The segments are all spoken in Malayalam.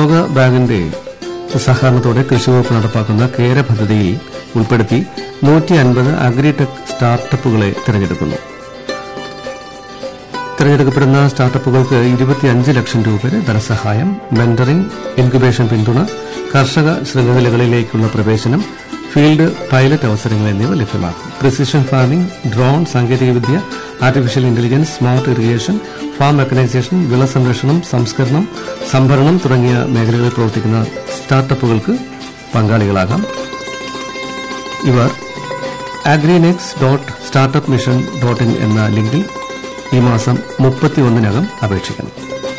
ലോക ബാങ്കിന്റെ സഹകരണത്തോടെ കൃഷിവകുപ്പ് നടപ്പാക്കുന്ന കേര പദ്ധതിയിൽ ഉൾപ്പെടുത്തി നൂറ്റി അൻപത് അഗ്രിടെക് സ്റ്റാർട്ടപ്പുകളെ തിരഞ്ഞെടുക്കുന്നു തിരഞ്ഞെടുക്കപ്പെടുന്ന സ്റ്റാർട്ടപ്പുകൾക്ക് ഇരുപത്തിയഞ്ച് ലക്ഷം രൂപ വരെ ധനസഹായം മെന്ററിംഗ് ഇൻക്യുബേഷൻ പിന്തുണ കർഷക ശൃംഖലകളിലേക്കുള്ള പ്രവേശനം ഫീൽഡ് പൈലറ്റ് അവസരങ്ങൾ എന്നിവ ലഭ്യമാക്കും പ്രിസിഷൻ ഫാമിംഗ് ഡ്രോൺ സാങ്കേതികവിദ്യ artificial intelligence smart irrigation farm mechanisation വിള സംരക്ഷണം സംസ്കരണം സംഭരണം തുടങ്ങിയ മേഖലകളിൽ പ്രവർത്തിക്കുന്ന സ്റ്റാർട്ടപ്പുകൾക്ക് പങ്കാളികളാകാം ഇവർ Agrinex dot startup mission dot in എന്ന ലിങ്കിൽ ഈ മാസം മുപ്പത്തിയൊന്നിനകം അപേക്ഷിക്കണം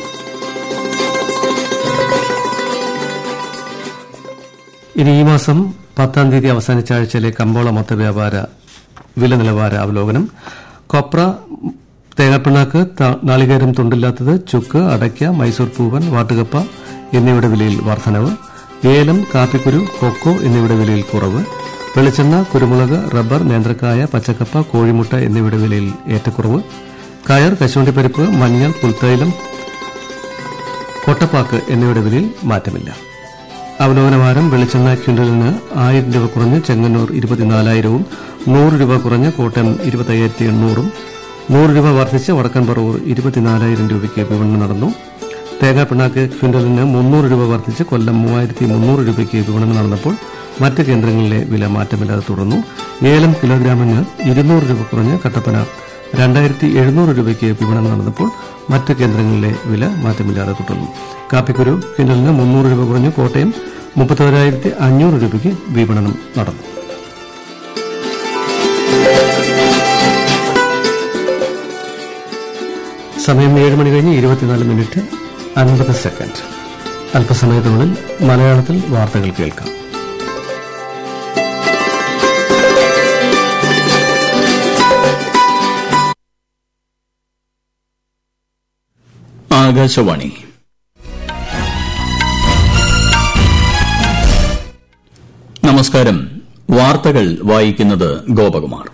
ഇനി ഈ മാസം പത്താം തീയതി അവസാനിച്ച ആഴ്ചയിലെ കമ്പോള മൊത്ത വ്യാപാര വില നിലവാര അവലോകനം കൊപ്ര തേങ്ങാപ്പിണ്ണാക്ക് ത- നാളികേരം തുണ്ടില്ലാത്തത് ചുക്ക് അടയ്ക്ക മൈസൂർ പൂവൻ വാട്ടുകപ്പ എന്നിവയുടെ വിലയിൽ വർധനവ് ഏലം കാപ്പിക്കുരു കൊക്കോ എന്നിവയുടെ വിലയിൽ കുറവ് വെളിച്ചെണ്ണ കുരുമുളക് റബ്ബർ നേന്ത്രക്കായ പച്ചക്കപ്പ കോഴിമുട്ട എന്നിവയുടെ വിലയിൽ ഏറ്റക്കുറവ് കയർ കശുവണ്ടിപ്പരിപ്പ് മഞ്ഞൾ പുൽത്തൈലം കൊട്ടപ്പാക്ക് എന്നിവയുടെ വിലയിൽ മാറ്റമില്ല അവലോകനവാരം വെളിച്ചെണ്ണ ക്വിന്റലിന് ആയിരം രൂപ കുറഞ്ഞ് ചെങ്ങന്നൂർ ഇരുപത്തിനാലായിരവും നൂറ് രൂപ കുറഞ്ഞ് കോട്ടയം ഇരുപത്തയ്യായിരത്തി എണ്ണൂറും നൂറ് രൂപ വർദ്ധിച്ച് വടക്കൻ പറവൂർ ഇരുപത്തിനാലായിരം രൂപയ്ക്ക് വിപണനം നടന്നു തേങ്ങാപ്പിണ്ണാക്ക് ക്വിന്റലിന് മുന്നൂറ് രൂപ വർദ്ധിച്ച് കൊല്ലം മൂവായിരത്തി മുന്നൂറ് രൂപയ്ക്ക് വിപണനം നടന്നപ്പോൾ മറ്റ് കേന്ദ്രങ്ങളിലെ വില മാറ്റമില്ലാതെ തുടർന്നു ഏലം കിലോഗ്രാമിന് ഇരുന്നൂറ് രൂപ കുറഞ്ഞ് കട്ടപ്പന രണ്ടായിരത്തി എഴുന്നൂറ് രൂപയ്ക്ക് വിപണനം നടന്നപ്പോൾ മറ്റ് കേന്ദ്രങ്ങളിലെ വില മാറ്റമില്ലാതെ തുടർന്നു കാപ്പിക്കുരു കിൻഡലിന് മുന്നൂറ് രൂപ കുറഞ്ഞ് കോട്ടയം മുപ്പത്തോരായിരത്തി അഞ്ഞൂറ് രൂപയ്ക്ക് വിപണനം നടന്നു സമയം ഏഴ് മണി കഴിഞ്ഞ് ഇരുപത്തിനാല് മിനിറ്റ് അൻപത് സെക്കൻഡ് അല്പസമയത്തിനുള്ളിൽ മലയാളത്തിൽ വാർത്തകൾ കേൾക്കാം ആകാശവാണി നമസ്കാരം വാർത്തകൾ വായിക്കുന്നത് ഗോപകുമാർ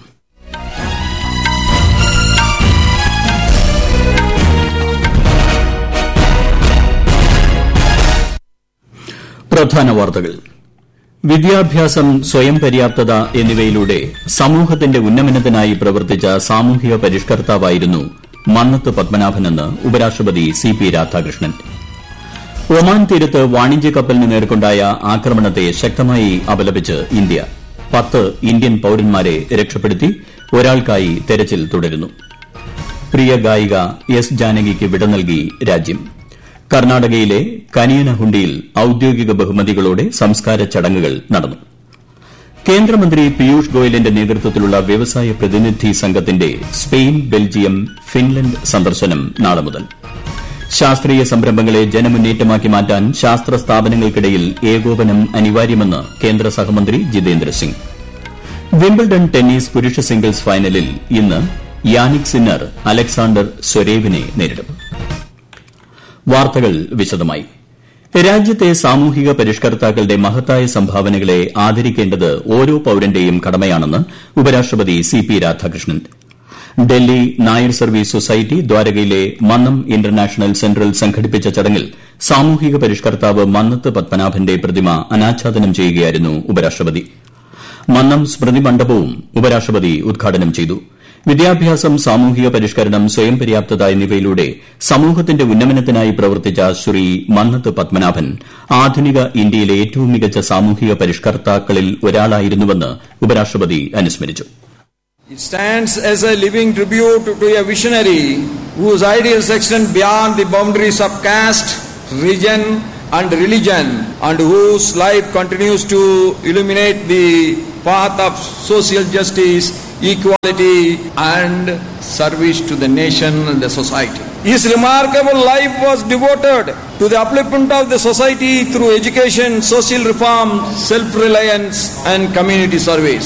പ്രധാന വാർത്തകൾ വിദ്യാഭ്യാസം സ്വയം പര്യാപ്തത എന്നിവയിലൂടെ സമൂഹത്തിന്റെ ഉന്നമനത്തിനായി പ്രവർത്തിച്ച സാമൂഹിക പരിഷ്കർത്താവായിരുന്നു മന്നത്ത് പത്മനാഭനെന്ന് ഉപരാഷ്ട്രപതി സി പി രാധാകൃഷ്ണൻ ഒമാൻ തീരത്ത് വാണിജ്യ കപ്പലിന് നേർക്കുണ്ടായ ആക്രമണത്തെ ശക്തമായി അപലപിച്ച് ഇന്ത്യ പത്ത് ഇന്ത്യൻ പൌരന്മാരെ രക്ഷപ്പെടുത്തി ഒരാൾക്കായി തെരച്ചിൽ തുടരുന്നു പ്രിയ ഗായിക എസ് ജാനകിക്ക് വിട നൽകി രാജ്യം കർണാടകയിലെ കനിയനഹുണ്ടിയിൽ ഔദ്യോഗിക ബഹുമതികളോടെ സംസ്കാര ചടങ്ങുകൾ നടന്നു കേന്ദ്രമന്ത്രി പീയൂഷ് ഗോയലിന്റെ നേതൃത്വത്തിലുള്ള വ്യവസായ പ്രതിനിധി സംഘത്തിന്റെ സ്പെയിൻ ബെൽജിയം ഫിൻലൻഡ് സന്ദർശനം നാളെ മുതൽ ശാസ്ത്രീയ സംരംഭങ്ങളെ ജനമുന്നേറ്റമാക്കി മാറ്റാൻ ശാസ്ത്ര സ്ഥാപനങ്ങൾക്കിടയിൽ ഏകോപനം അനിവാര്യമെന്ന് കേന്ദ്ര സഹമന്ത്രി ജിതേന്ദ്ര സിംഗ് വിംബിൾഡൺ ടെന്നീസ് പുരുഷ സിംഗിൾസ് ഫൈനലിൽ ഇന്ന് യാനിക് സിന്നർ അലക്സാണ്ടർ സ്വരേവിനെ നേരിടും വാർത്തകൾ വിശദമായി രാജ്യത്തെ സാമൂഹിക പരിഷ്കർത്താക്കളുടെ മഹത്തായ സംഭാവനകളെ ആദരിക്കേണ്ടത് ഓരോ പൌരന്റെയും കടമയാണെന്ന് ഉപരാഷ്ട്രപതി C P Radhakrishnan Delhi Nair service society ദ്വാരകയിലെ മന്നം ഇന്റർനാഷണൽ സെന്ററിൽ സംഘടിപ്പിച്ച ചടങ്ങിൽ സാമൂഹിക പരിഷ്കർത്താവ് മന്നത്ത് പത്മനാഭന്റെ പ്രതിമ അനാച്ഛാദനം ചെയ്യുകയായിരുന്നു ഉപരാഷ്ട്രപതി മന്നം സ്മൃതി മണ്ഡപവും ഉപരാഷ്ട്രപതി ഉദ്ഘാടനം ചെയ്തു വിദ്യാഭ്യാസം സാമൂഹിക പരിഷ്കരണം സ്വയം പര്യാപ്തത എന്നിവയിലൂടെ സമൂഹത്തിന്റെ ഉന്നമനത്തിനായി പ്രവർത്തിച്ച ശ്രീ മന്നത്ത് പത്മനാഭൻ ആധുനിക ഇന്ത്യയിലെ ഏറ്റവും മികച്ച സാമൂഹിക പരിഷ്കർത്താക്കളിൽ ഒരാളായിരുന്നുവെന്ന് ഉപരാഷ്ട്രപതി അനുസ്മരിച്ചു It stands as a living tribute to a visionary whose ideals extend beyond the boundaries of caste, region, and religion, and whose life continues to illuminate the path of social justice, equality, and service to the nation and the society. His remarkable life was devoted to the upliftment of the society through education, social reform, self reliance, and community service.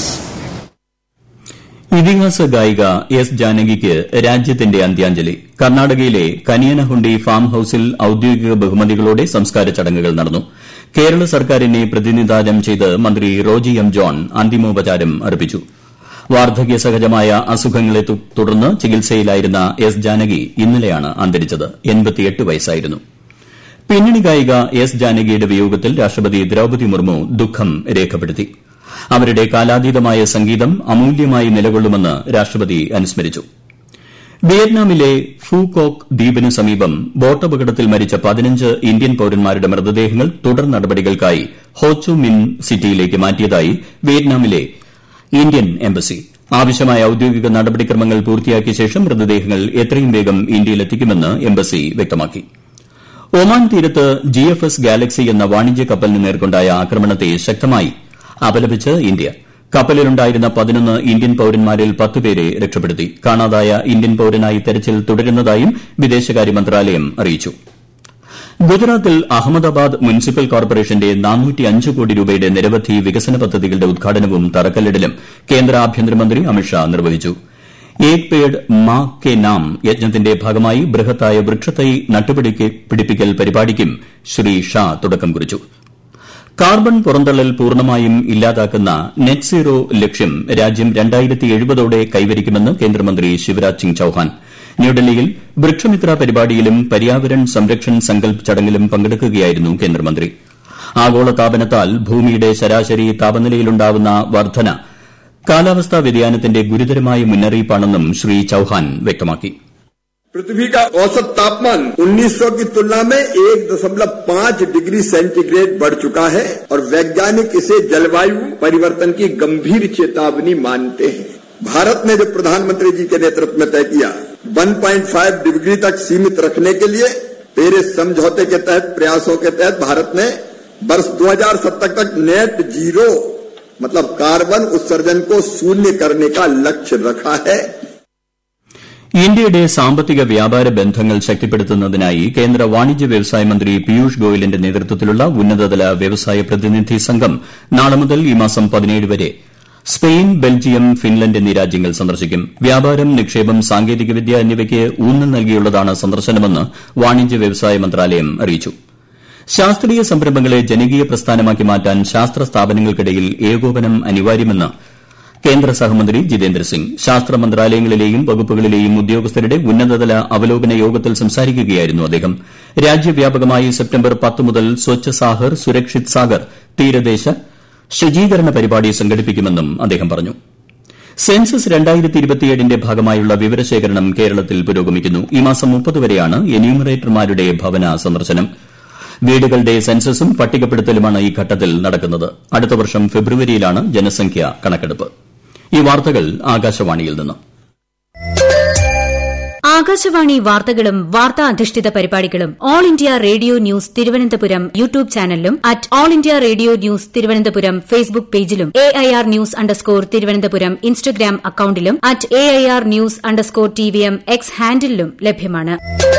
ഇതിഹാസ ഗായിക എസ് ജാനകിക്ക് രാജ്യത്തിന്റെ അന്ത്യാഞ്ജലി കർണാടകയിലെ കനിയനഹുണ്ടി ഫാം ഹൌസിൽ ഔദ്യോഗിക ബഹുമതികളോടെ സംസ്കാര ചടങ്ങുകൾ നടന്നു കേരള സർക്കാരിനെ പ്രതിനിധാനം ചെയ്ത് മന്ത്രി റോജി എം ജോൺ അന്തിമോപചാരം അർപ്പിച്ചു വാർദ്ധക്യ സഹജമായ അസുഖങ്ങളെ തു- തുടർന്ന് ചികിത്സയിലായിരുന്ന എസ് ജാനകി ഇന്നലെയാണ് അന്തരിച്ചത് വയസ്സായിരുന്നു പിന്നണി ഗായിക എസ് ജാനകിയുടെ വിയോഗത്തിൽ രാഷ്ട്രപതി ദ്രൌപതി മുർമു ദുഃഖം രേഖപ്പെടുത്തി അവരുടെ കാലാതീതമായ സംഗീതം അമൂല്യമായി നിലകൊള്ളുമെന്ന് രാഷ്ട്രപതി അനുസ്മരിച്ചു വിയറ്റ്നാമിലെ ഫൂകോക്ക് ദ്വീപിന് സമീപം ബോട്ടപകടത്തിൽ മരിച്ച പതിനഞ്ച് ഇന്ത്യൻ പൌരന്മാരുടെ മൃതദേഹങ്ങൾ തുടർ നടപടികൾക്കായി ഹോച്ചു മിൻ സിറ്റിയിലേക്ക് മാറ്റിയതായി വിയറ്റ്നാമിലെ ഇന്ത്യൻ എംബസി ആവശ്യമായ ഔദ്യോഗിക നടപടിക്രമങ്ങൾ പൂർത്തിയാക്കിയ ശേഷം മൃതദേഹങ്ങൾ എത്രയും വേഗം ഇന്ത്യയിലെത്തിക്കുമെന്ന് എംബസി വ്യക്തമാക്കി ഒമാൻ തീരത്ത് ജി എഫ് എസ് ഗാലക്സി എന്ന വാണിജ്യ കപ്പലിന് നേർക്കൊണ്ടായ ആക്രമണത്തെ ശക്തമായി അപലപിച്ച് ഇന്ത്യ കപ്പലിലുണ്ടായിരുന്ന പതിനൊന്ന് ഇന്ത്യൻ പൌരന്മാരിൽ പത്തുപേരെ രക്ഷപ്പെടുത്തി കാണാതായ ഇന്ത്യൻ പൌരനായി തെരച്ചിൽ തുടരുന്നതായും വിദേശകാര്യ മന്ത്രാലയം അറിയിച്ചു ഗുജറാത്തിൽ അഹമ്മദാബാദ് മുനിസിപ്പൽ കോർപ്പറേഷന്റെ കോടി രൂപയുടെ നിരവധി വികസന പദ്ധതികളുടെ ഉദ്ഘാടനവും തറക്കല്ലിടലും കേന്ദ്ര ആഭ്യന്തരമന്ത്രി അമിത്ഷാ നിർവഹിച്ചു ഏക് പേഡ് മാ കെ നാം യജ്ഞത്തിന്റെ ഭാഗമായി ബൃഹത്തായ വൃക്ഷത്തൈ നട്ടുപിടിപ്പിക്കൽ പരിപാടിക്കും ശ്രീ ഷാ തുടക്കം കുറിച്ചു കാർബൺ പുറന്തള്ളൽ പൂർണ്ണമായും ഇല്ലാതാക്കുന്ന നെറ്റ് സീറോ ലക്ഷ്യം രാജ്യം ഓടെ കൈവരിക്കുമെന്ന് കേന്ദ്രമന്ത്രി ശിവരാജ് സിംഗ് ചൌഹാൻ ന്യൂഡൽഹിയിൽ വൃക്ഷമിത്ര പരിപാടിയിലും പര്യാവരൺ സംരക്ഷൺ സങ്കൽപ് ചടങ്ങിലും പങ്കെടുക്കുകയായിരുന്നു കേന്ദ്രമന്ത്രി ആഗോള താപനത്താൽ ഭൂമിയുടെ ശരാശരി താപനിലയിലുണ്ടാവുന്ന വർദ്ധന കാലാവസ്ഥാ വ്യതിയാനത്തിന്റെ ഗുരുതരമായ മുന്നറിയിപ്പാണെന്നും ശ്രീ ചൌഹാൻ വ്യക്തമാക്കി पृथ्वी का औसत तापमान 1900 की तुलना में एक दशमलव पांच डिग्री सेंटीग्रेड बढ़ चुका है और वैज्ञानिक इसे जलवायु परिवर्तन की गंभीर चेतावनी मानते हैं भारत ने जो प्रधानमंत्री जी के नेतृत्व में तय किया 1.5 डिग्री तक सीमित रखने के लिए पेरिस समझौते के तहत प्रयासों के तहत भारत ने वर्ष 2070 तक नेट जीरो मतलब कार्बन उत्सर्जन को शून्य करने का लक्ष्य रखा है ഇന്ത്യയുടെ സാമ്പത്തിക വ്യാപാര ബന്ധങ്ങൾ ശക്തിപ്പെടുത്തുന്നതിനായി കേന്ദ്ര വാണിജ്യ വ്യവസായ മന്ത്രി പീയൂഷ് ഗോയലിന്റെ നേതൃത്വത്തിലുള്ള ഉന്നതതല വ്യവസായ പ്രതിനിധി സംഘം നാളെ മുതൽ ഈ മാസം പതിനേഴ് വരെ സ്പെയിൻ ബെൽജിയം ഫിൻലൻഡ് എന്നീ രാജ്യങ്ങൾ സന്ദർശിക്കും വ്യാപാരം നിക്ഷേപം സാങ്കേതികവിദ്യ എന്നിവയ്ക്ക് ഊന്നൽ നൽകിയുള്ളതാണ് സന്ദർശനമെന്ന് വാണിജ്യ വ്യവസായ മന്ത്രാലയം അറിയിച്ചു ശാസ്ത്രീയ സംരംഭങ്ങളെ ജനകീയ പ്രസ്ഥാനമാക്കി മാറ്റാൻ ശാസ്ത്ര സ്ഥാപനങ്ങൾക്കിടയിൽ ഏകോപനം അനിവാര്യമെന്ന് കേന്ദ്ര സഹമന്ത്രി ജിതേന്ദ്ര സിംഗ് ശാസ്ത്ര മന്ത്രാലയങ്ങളിലെയും വകുപ്പുകളിലെയും ഉദ്യോഗസ്ഥരുടെ ഉന്നതതല അവലോകന യോഗത്തിൽ സംസാരിക്കുകയായിരുന്നു അദ്ദേഹം രാജ്യവ്യാപകമായി സെപ്റ്റംബർ പത്ത് മുതൽ സ്വച്ഛ് സാഗർ സുരക്ഷിത് സാഗർ തീരദേശ ശുചീകരണ പരിപാടി സംഘടിപ്പിക്കുമെന്നും അദ്ദേഹം പറഞ്ഞു സെൻസസ് ന്റെ ഭാഗമായുള്ള വിവരശേഖരണം കേരളത്തിൽ പുരോഗമിക്കുന്നു ഈ മാസം മുപ്പത് വരെയാണ് എന്യൂമറേറ്റർമാരുടെ ഭവന സന്ദർശനം വീടുകളുടെ സെൻസസും പട്ടികപ്പെടുത്തലുമാണ് ഈ ഘട്ടത്തിൽ നടക്കുന്നത് അടുത്ത വർഷം ഫെബ്രുവരിയിലാണ് ജനസംഖ്യ കണക്കെടുപ്പ് ഈ വാർത്തകൾ ആകാശവാണിയിൽ നിന്ന് ആകാശവാണി വാർത്തകളും വാർത്താ അധിഷ്ഠിത പരിപാടികളും All India Radio news Thiruvananthapuram YouTube ചാനലിലും at All India Radio news Thiruvananthapuram Facebook പേജിലും A I R news underscore Thiruvananthapuram Instagram അക്കൌണ്ടിലും at A I R news underscore T V M X ഹാൻഡിലും ലഭ്യമാണ്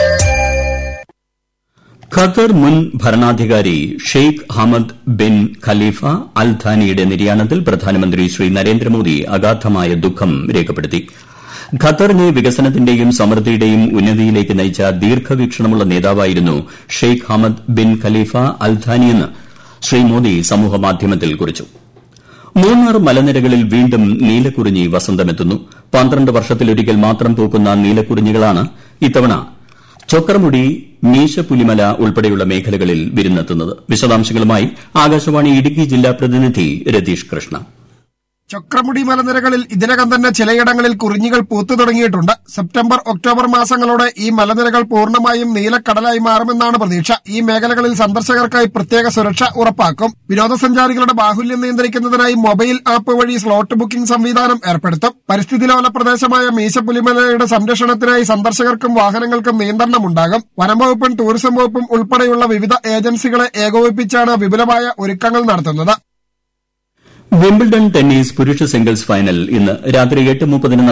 ഖത്തർ മുൻ ഭരണാധികാരി Sheikh Hamad bin Khalifa Al ഥാനിയുടെ നിര്യാണത്തിൽ പ്രധാനമന്ത്രി ശ്രീ നരേന്ദ്രമോദി അഗാധമായ ദുഃഖം രേഖപ്പെടുത്തി ഖത്തറിനെ വികസനത്തിന്റെയും സമൃദ്ധിയുടെയും ഉന്നതിയിലേക്ക് നയിച്ച ദീർഘവീക്ഷണമുള്ള നേതാവായിരുന്നു Sheikh Hamad bin Khalifa Al ഥാനിയെന്ന് ശ്രീ മോദി സമൂഹമാധ്യമത്തിൽ കുറിച്ചു മൂന്നാർ മലനിരകളിൽ വീണ്ടും നീലക്കുറിഞ്ഞി വസന്തമെത്തുന്നു പന്ത്രണ്ട് വർഷത്തിലൊരിക്കൽ മാത്രം പൂക്കുന്ന നീലക്കുറിഞ്ഞികളാണ് ഇത്തവണ ചൊക്രമുടി മീശപ്പുലിമല ഉൾപ്പെടെയുള്ള മേഖലകളിൽ വിരുന്നെത്തുന്നത് വിശദാംശങ്ങളുമായി ആകാശവാണി ഇടുക്കി ജില്ലാ പ്രതിനിധി രതീഷ് കൃഷ്ണ ചക്രമുടി മലനിരകളിൽ ഇതിനകം തന്നെ ചിലയിടങ്ങളിൽ കുറിഞ്ഞികൾ പൂത്തു തുടങ്ങിയിട്ടുണ്ട് സെപ്റ്റംബർ ഒക്ടോബർ മാസങ്ങളോടെ ഈ മലനിരകൾ പൂർണ്ണമായും നീലക്കടലായി മാറുമെന്നാണ് പ്രതീക്ഷ ഈ മേഖലകളിൽ സന്ദർശകർക്കായി പ്രത്യേക സുരക്ഷ ഉറപ്പാക്കും വിനോദസഞ്ചാരികളുടെ ബാഹുല്യം നിയന്ത്രിക്കുന്നതിനായി മൊബൈൽ ആപ്പ് വഴി സ്ലോട്ട് ബുക്കിംഗ് സംവിധാനം ഏർപ്പെടുത്തും പരിസ്ഥിതിലോല പ്രദേശമായ മീശപ്പുലിമലയുടെ സംരക്ഷണത്തിനായി സന്ദർശകർക്കും വാഹനങ്ങൾക്കും നിയന്ത്രണമുണ്ടാകും വനംവകുപ്പും ടൂറിസം വകുപ്പും ഉൾപ്പെടെയുള്ള വിവിധ ഏജൻസികളെ ഏകോപിപ്പിച്ചാണ് വിപുലമായ ഒരുക്കങ്ങൾ നടത്തുന്നത് വിംബിൾഡൺ ടെന്നീസ് പുരുഷ സിംഗിൾസ് ഫൈനൽ ഇന്ന് രാത്രി എട്ട് മുപ്പതിന്